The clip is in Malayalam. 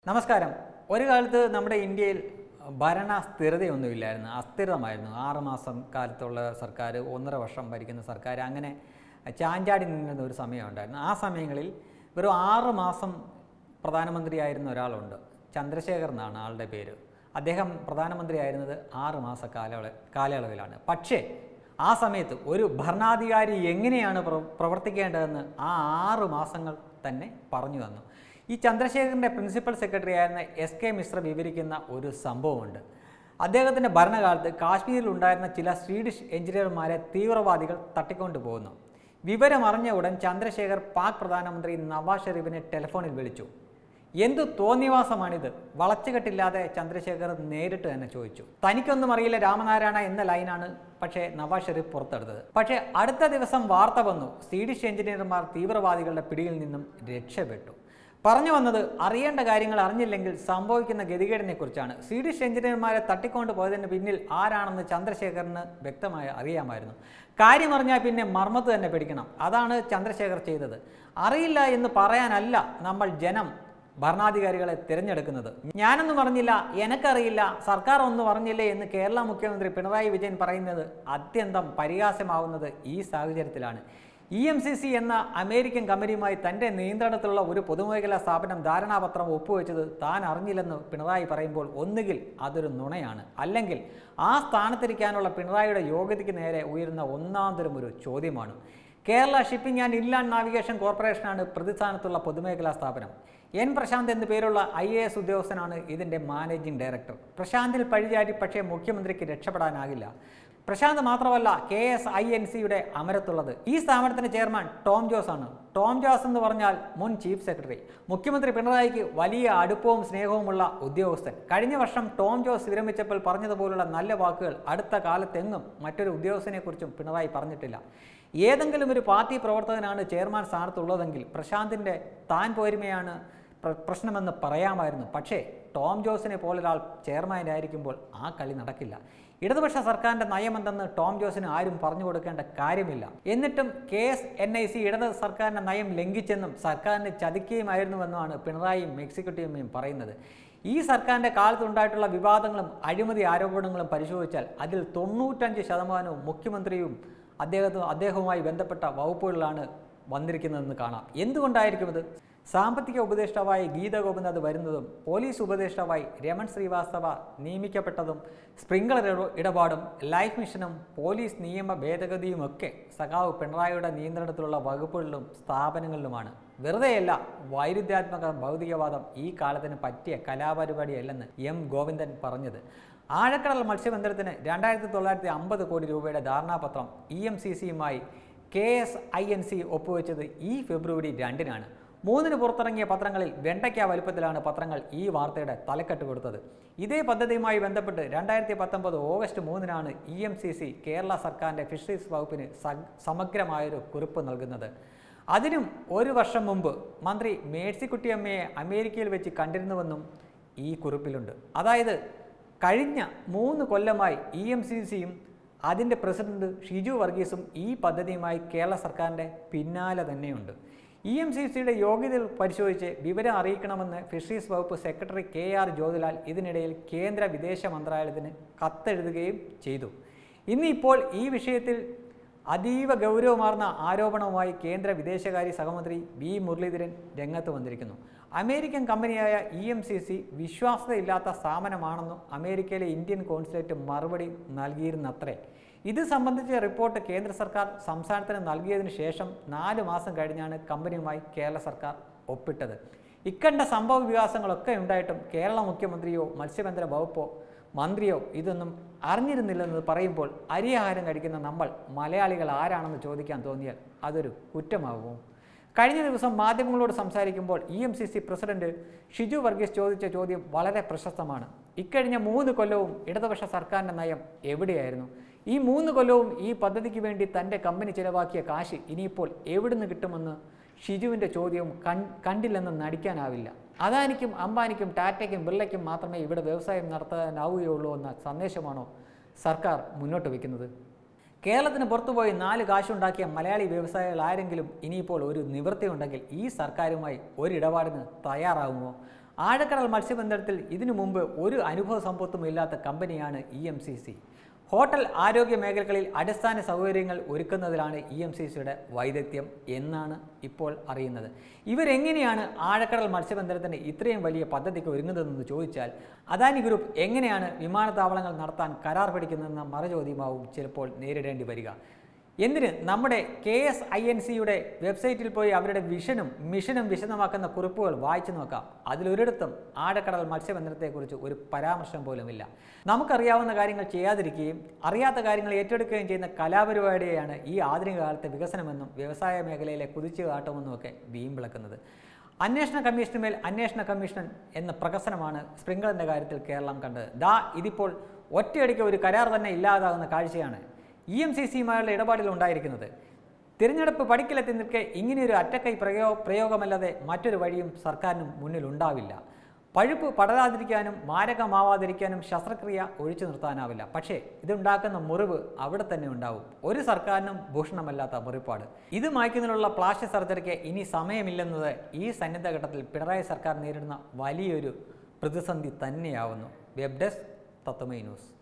നമസ്കാരം ഒരു കാലത്ത് നമ്മുടെ ഇന്ത്യയിൽ ഭരണ സ്ഥിരതയൊന്നുമില്ലായിരുന്നു അസ്ഥിരമായിരുന്നു ആറുമാസം കാലത്തുള്ള സർക്കാർ ഒന്നര വർഷം ഭരിക്കുന്ന സർക്കാർ അങ്ങനെ ചാഞ്ചാടി നിന്നിരുന്ന ഒരു സമയമുണ്ടായിരുന്നു ആ സമയങ്ങളിൽ വെറും ആറ് മാസം പ്രധാനമന്ത്രിയായിരുന്ന ഒരാളുണ്ട് ചന്ദ്രശേഖർ എന്നാണ് ആളുടെ പേര് അദ്ദേഹം പ്രധാനമന്ത്രിയായിരുന്നത് ആറ് മാസ കാലയള കാലയളവിലാണ് പക്ഷേ ആ സമയത്ത് ഒരു ഭരണാധികാരി എങ്ങനെയാണ് പ്ര പ്രവർത്തിക്കേണ്ടതെന്ന് ആ ആറ് മാസങ്ങൾ തന്നെ പറഞ്ഞു തന്നു ഈ ചന്ദ്രശേഖരൻ്റെ പ്രിൻസിപ്പൽ സെക്രട്ടറി ആയിരുന്ന എസ് കെ മിശ്ര വിവരിക്കുന്ന ഒരു സംഭവമുണ്ട് അദ്ദേഹത്തിൻ്റെ ഭരണകാലത്ത് കാശ്മീരിൽ ഉണ്ടായിരുന്ന ചില സ്വീഡിഷ് എഞ്ചിനീയർമാരെ തീവ്രവാദികൾ തട്ടിക്കൊണ്ടു പോകുന്നു വിവരം അറിഞ്ഞ ഉടൻ ചന്ദ്രശേഖർ പാക് പ്രധാനമന്ത്രി നവാസ് ഷെരീഫിനെ ടെലിഫോണിൽ വിളിച്ചു എന്തു തോന്നിവാസമാണിത് വളച്ചുകെട്ടില്ലാതെ ചന്ദ്രശേഖർ നേരിട്ട് തന്നെ ചോദിച്ചു തനിക്കൊന്നും അറിയില്ല രാമനാരായണ എന്ന ലൈനാണ് പക്ഷേ നവാസ് ഷെരീഫ് പുറത്തെടുത്തത് പക്ഷേ അടുത്ത ദിവസം വാർത്ത വന്നു സ്വീഡിഷ് എഞ്ചിനീയർമാർ തീവ്രവാദികളുടെ പിടിയിൽ നിന്നും രക്ഷപ്പെട്ടു പറഞ്ഞു വന്നത് അറിയേണ്ട കാര്യങ്ങൾ അറിഞ്ഞില്ലെങ്കിൽ സംഭവിക്കുന്ന ഗതികേടിനെ കുറിച്ചാണ് സ്വീഡിഷ് എഞ്ചിനീയർമാരെ തട്ടിക്കൊണ്ട് പോയതിന് പിന്നിൽ ആരാണെന്ന് ചന്ദ്രശേഖറിന് വ്യക്തമായി അറിയാമായിരുന്നു കാര്യം അറിഞ്ഞാൽ പിന്നെ മർമ്മത്ത് തന്നെ പിടിക്കണം അതാണ് ചന്ദ്രശേഖർ ചെയ്തത് അറിയില്ല എന്ന് പറയാനല്ല നമ്മൾ ജനം ഭരണാധികാരികളെ തിരഞ്ഞെടുക്കുന്നത് ഞാനൊന്നും പറഞ്ഞില്ല എനക്കറിയില്ല സർക്കാർ ഒന്നും പറഞ്ഞില്ലേ എന്ന് കേരള മുഖ്യമന്ത്രി പിണറായി വിജയൻ പറയുന്നത് അത്യന്തം പരിഹാസ്യമാവുന്നത് ഈ സാഹചര്യത്തിലാണ് ഇ എം സി സി എന്ന അമേരിക്കൻ കമ്പനിയുമായി തൻ്റെ നിയന്ത്രണത്തിലുള്ള ഒരു പൊതുമേഖലാ സ്ഥാപനം ധാരണാപത്രം ഒപ്പുവെച്ചത് താൻ അറിഞ്ഞില്ലെന്ന് പിണറായി പറയുമ്പോൾ ഒന്നുകിൽ അതൊരു നുണയാണ് അല്ലെങ്കിൽ ആ സ്ഥാനത്തിരിക്കാനുള്ള പിണറായിയുടെ യോഗ്യതയ്ക്ക് നേരെ ഉയരുന്ന ഒന്നാം തരം ഒരു ചോദ്യമാണ് Kerala shipping and inland navigation കോർപ്പറേഷനാണ് പ്രതിസ്ഥാനത്തുള്ള പൊതുമേഖലാ സ്ഥാപനം എൻ പ്രശാന്ത് എന്നു പേരുള്ള ഐ എ എസ് ഉദ്യോഗസ്ഥനാണ് ഇതിൻ്റെ മാനേജിംഗ് ഡയറക്ടർ പ്രശാന്തിൽ പഴിചാരി പക്ഷേ മുഖ്യമന്ത്രിക്ക് രക്ഷപ്പെടാനാകില്ല പ്രശാന്ത് മാത്രമല്ല കെ എസ് ഐ എൻ സിയുടെ അമരത്തുള്ളത് ഈ സ്ഥാപനത്തിന്റെ ചെയർമാൻ ടോം ജോസ് ആണ് ടോം ജോസ് എന്ന് പറഞ്ഞാൽ മുൻ ചീഫ് സെക്രട്ടറി മുഖ്യമന്ത്രി പിണറായിക്ക് വലിയ അടുപ്പവും സ്നേഹവുമുള്ള ഉദ്യോഗസ്ഥൻ കഴിഞ്ഞ വർഷം ടോം ജോസ് വിരമിച്ചപ്പോൾ പറഞ്ഞതുപോലുള്ള നല്ല വാക്കുകൾ അടുത്ത കാലത്തെങ്ങും മറ്റൊരു ഉദ്യോഗസ്ഥനെക്കുറിച്ചും പിണറായി പറഞ്ഞിട്ടില്ല ഏതെങ്കിലും ഒരു പാർട്ടി പ്രവർത്തകനാണ് ചെയർമാൻ സ്ഥാനത്തുള്ളതെങ്കിൽ പ്രശാന്തിൻ്റെ താൻ പോരുമയാണ് പ്ര- പ്രശ്നമെന്ന് പറയാമായിരുന്നു പക്ഷേ ടോം ജോസിനെ പോലൊരാൾ ചെയർമാനായിരിക്കുമ്പോൾ ആ കളി നടക്കില്ല ഇടതുപക്ഷ സർക്കാരിൻ്റെ നയമെന്തെന്ന് ടോം ജോസിന് ആരും പറഞ്ഞു കൊടുക്കേണ്ട കാര്യമില്ല എന്നിട്ടും K S N I C ഇടത് സർക്കാരിൻ്റെ നയം ലംഘിച്ചെന്നും സർക്കാരിനെ ചതിക്കുകയുമായിരുന്നുവെന്നുമാണ് പിണറായിയും എക്സിക്യൂട്ടീവും പറയുന്നത് ഈ സർക്കാരിൻ്റെ കാലത്തുണ്ടായിട്ടുള്ള വിവാദങ്ങളും അഴിമതി ആരോപണങ്ങളും പരിശോധിച്ചാൽ അതിൽ തൊണ്ണൂറ്റഞ്ച് ശതമാനവും മുഖ്യമന്ത്രിയും അദ്ദേഹത്തിന് അദ്ദേഹവുമായി ബന്ധപ്പെട്ട വകുപ്പുകളിലാണ് വന്നിരിക്കുന്നതെന്ന് കാണാം എന്തുകൊണ്ടായിരിക്കും ഇത് സാമ്പത്തിക ഉപദേഷ്ടാവായി ഗീത ഗോപിനാഥ് വരുന്നതും പോലീസ് ഉപദേഷ്ടാവായി രമൺ ശ്രീവാസ്തവ നിയമിക്കപ്പെട്ടതും സ്പ്രിംഗ്ലർ ഇട- ഇടപാടും ലൈഫ് മിഷനും പോലീസ് നിയമ ഭേദഗതിയുമൊക്കെ സഖാവ് പിണറായിയുടെ നിയന്ത്രണത്തിലുള്ള വകുപ്പുകളിലും സ്ഥാപനങ്ങളിലുമാണ് വെറുതെയല്ല വൈരുദ്ധ്യാത്മക ഭൗതികവാദം ഈ കാലത്തിന് പറ്റിയ കലാപരിപാടിയല്ലെന്ന് എം ഗോവിന്ദൻ പറഞ്ഞത് ആഴക്കടൽ മത്സ്യബന്ധനത്തിന് രണ്ടായിരത്തി തൊള്ളായിരത്തി അമ്പത് കോടി രൂപയുടെ ധാരണാപത്രം ഇ എം സി സിയുമായി K S I N C ഒപ്പുവെച്ചത് ഈ ഫെബ്രുവരി രണ്ടിനാണ് മൂന്നിന് പുറത്തിറങ്ങിയ പത്രങ്ങളിൽ വെണ്ടയ്ക്ക വലുപ്പത്തിലാണ് പത്രങ്ങൾ ഈ വാർത്തയുടെ തലക്കെട്ട് കൊടുത്തത് ഇതേ പദ്ധതിയുമായി ബന്ധപ്പെട്ട് രണ്ടായിരത്തി പത്തൊമ്പത് ഓഗസ്റ്റ് മൂന്നിനാണ് E M C C Kerala സർക്കാരിൻ്റെ ഫിഷറീസ് വകുപ്പിന് സ- സമഗ്രമായൊരു കുറിപ്പ് നൽകുന്നത് അതിനും ഒരു വർഷം മുമ്പ് മന്ത്രി മേഴ്സിക്കുട്ടിയമ്മയെ അമേരിക്കയിൽ വെച്ച് കണ്ടിരുന്നുവെന്നും ഈ കുറിപ്പിലുണ്ട് അതായത് കഴിഞ്ഞ മൂന്ന് കൊല്ലമായി ഇ എം സി സിയും അതിൻ്റെ പ്രസിഡന്റ് ഷിജു വർഗീസും ഈ പദ്ധതിയുമായി കേരള സർക്കാരിൻ്റെ പിന്നാലെ തന്നെയുണ്ട് ഇ എം സി സിയുടെ യോഗ്യതകൾ പരിശോധിച്ച് വിവരം അറിയിക്കണമെന്ന് ഫിഷറീസ് വകുപ്പ് സെക്രട്ടറി കെ ആർ ജ്യോതിലാൽ ഇതിനിടയിൽ കേന്ദ്ര വിദേശ മന്ത്രാലയത്തിന് കത്തെഴുതുകയും ചെയ്തു ഇന്നിപ്പോൾ ഈ വിഷയത്തിൽ അതീവ ഗൗരവമാർന്ന ആരോപണവുമായി കേന്ദ്ര വിദേശകാര്യ സഹമന്ത്രി വി മുരളീധരൻ രംഗത്ത് വന്നിരിക്കുന്നു അമേരിക്കൻ കമ്പനിയായ ഇ എം സി സി വിശ്വാസ്യതയില്ലാത്ത സ്ഥാപനമാണെന്നും അമേരിക്കയിലെ ഇന്ത്യൻ കോൺസുലേറ്റ് മറുപടി നൽകിയിരുന്നത്രേ ഇത് സംബന്ധിച്ച റിപ്പോർട്ട് കേന്ദ്ര സർക്കാർ സംസ്ഥാനത്തിന് നൽകിയതിനു ശേഷം നാല് മാസം കഴിഞ്ഞാണ് കമ്പനിയുമായി കേരള സർക്കാർ ഒപ്പിട്ടത് ഇക്കണ്ട സംഭവ വികാസങ്ങളൊക്കെ ഉണ്ടായിട്ടും കേരള മുഖ്യമന്ത്രിയോ മത്സ്യബന്ധന വകുപ്പോ മന്ത്രിയോ ഇതൊന്നും അറിഞ്ഞിരുന്നില്ലെന്ന് പറയുമ്പോൾ അരിയാഹാരം കഴിക്കുന്ന നമ്മൾ മലയാളികൾ ആരാണെന്ന് ചോദിക്കാൻ തോന്നിയാൽ അതൊരു കുറ്റമാകുമോ കഴിഞ്ഞ ദിവസം മാധ്യമങ്ങളോട് സംസാരിക്കുമ്പോൾ E M C C president Shiju Varghese ചോദിച്ച ചോദ്യം വളരെ പ്രശസ്തമാണ് ഇക്കഴിഞ്ഞ മൂന്ന് കൊല്ലവും ഇടതുപക്ഷ സർക്കാരിൻ്റെ നയം എവിടെയായിരുന്നു ഈ മൂന്ന് കൊല്ലവും ഈ പദ്ധതിക്ക് വേണ്ടി തൻ്റെ കമ്പനി ചിലവാക്കിയ കാശ് ഇനിയിപ്പോൾ എവിടുന്ന് കിട്ടുമെന്ന് ഷിജുവിൻ്റെ ചോദ്യവും കൺ കണ്ടില്ലെന്ന് നടിക്കാനാവില്ല അദാനിക്കും അംബാനിക്കും ടാറ്റയ്ക്കും ബിർളയ്ക്കും മാത്രമേ ഇവിടെ വ്യവസായം നടത്താനാവുകയുള്ളൂ എന്ന സന്ദേശമാണോ സർക്കാർ മുന്നോട്ട് വയ്ക്കുന്നത് കേരളത്തിന് പുറത്തുപോയി നാല് കാശുണ്ടാക്കിയ മലയാളി വ്യവസായികൾ ആരെങ്കിലും ഇനിയിപ്പോൾ ഒരു നിവൃത്തി ഉണ്ടെങ്കിൽ ഈ സർക്കാരുമായി ഒരിടപാടിന് തയ്യാറാകുമോ ആഴക്കടൽ മത്സ്യബന്ധനത്തിൽ ഇതിനു മുമ്പ് ഒരു അനുഭവ സമ്പത്തും ഇല്ലാത്ത കമ്പനിയാണ് E M C C hotel ആരോഗ്യ മേഖലകളിൽ അടിസ്ഥാന സൗകര്യങ്ങൾ ഒരുക്കുന്നതിലാണ് ഇ എം സി സിയുടെ വൈദഗ്ധ്യം എന്നാണ് ഇപ്പോൾ അറിയുന്നത് ഇവരെങ്ങനെയാണ് ആഴക്കടൽ മത്സ്യബന്ധനത്തിന് ഇത്രയും വലിയ പദ്ധതിക്ക് ഒരുങ്ങുന്നതെന്ന് ചോദിച്ചാൽ അദാനി ഗ്രൂപ്പ് എങ്ങനെയാണ് വിമാനത്താവളങ്ങൾ നടത്താൻ കരാർ പിടിക്കുന്നതെന്ന മറുചോദ്യമാവും ചിലപ്പോൾ നേരിടേണ്ടി വരിക എന്തിന് നമ്മുടെ കെ എസ് ഐ എൻ സിയുടെ വെബ്സൈറ്റിൽ പോയി അവരുടെ വിഷനും മിഷനും വിശദമാക്കുന്ന കുറിപ്പുകൾ വായിച്ചു നോക്കാം അതിലൊരിടത്തും ആഴക്കടൽ മത്സ്യബന്ധനത്തെക്കുറിച്ച് ഒരു പരാമർശം പോലുമില്ല നമുക്കറിയാവുന്ന കാര്യങ്ങൾ ചെയ്യാതിരിക്കുകയും അറിയാത്ത കാര്യങ്ങൾ ഏറ്റെടുക്കുകയും ചെയ്യുന്ന കലാപരിപാടിയെയാണ് ഈ ആധുനിക കാലത്തെ വികസനമെന്നും വ്യവസായ മേഖലയിലെ കുതിച്ചുകാട്ടമെന്നും ഒക്കെ വീമ്പിളക്കുന്നത് അന്വേഷണ കമ്മീഷനുമേൽ അന്വേഷണ കമ്മീഷൻ എന്ന പ്രകസനമാണ് സ്പ്രിംഗിളിൻ്റെ കാര്യത്തിൽ കേരളം കണ്ടത് ദാ ഇതിപ്പോൾ ഒറ്റയടിക്ക് ഒരു കരാർ തന്നെ ഇല്ലാതാകുന്ന കാഴ്ചയാണ് ഇ എം സി സിയുമായുള്ള ഇടപാടിൽ ഉണ്ടായിരിക്കുന്നത് തിരഞ്ഞെടുപ്പ് പടിക്കലെത്തി നിൽക്കെ ഇങ്ങനെയൊരു അറ്റക്കൈ പ്രയോ പ്രയോഗമല്ലാതെ മറ്റൊരു വഴിയും സർക്കാരിന് മുന്നിൽ ഉണ്ടാവില്ല പഴുപ്പ് പടരാതിരിക്കാനും മാരകമാവാതിരിക്കാനും ശസ്ത്രക്രിയ ഒഴിച്ചു നിർത്താനാവില്ല പക്ഷേ ഇതുണ്ടാക്കുന്ന മുറിവ് അവിടെ തന്നെ ഉണ്ടാവും ഒരു സർക്കാരിനും ഭൂഷണമല്ലാത്ത മുറിപ്പാട് ഇത് മായ്ക്കുന്നതിനുള്ള പ്ലാസ്റ്റിക് സർജറിക്ക് ഇനി സമയമില്ലെന്നത് ഈ സന്നിധ ഘട്ടത്തിൽ പിണറായി സർക്കാർ നേരിടുന്ന വലിയൊരു പ്രതിസന്ധി തന്നെയാവുന്നു വെബ് ഡെസ്ക് തത്വമൈ ന്യൂസ്